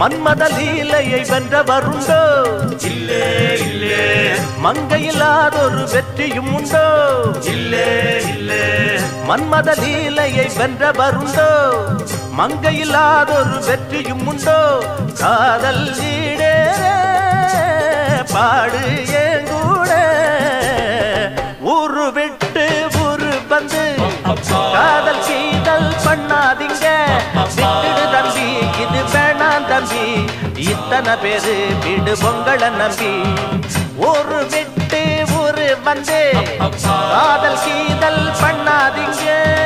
மன்மத லீலையை வென்றவருண்டோ இல்லே இல்லே மங்கையில்லாதொரு வெற்றியும் உண்டோ இல்லே இல்லே மன்மத லீலையை வென்றவருண்டோ மங்கையில்லாதொரு வெற்றியும் உண்டோ காதல் ஈடேற பாடு ஏங்கூட ஊரு விட்டு ஊரு வந்து காதல் கீதல் பண்ணாதீங்க விட்டுடு தம்பி இது வேணாம் தம்பி இத்தனை பேரு வீடு பொங்கலை நம்பி ஒரு விட்டு ஊரு வந்து காதல் கீதல் பண்ணாதீங்க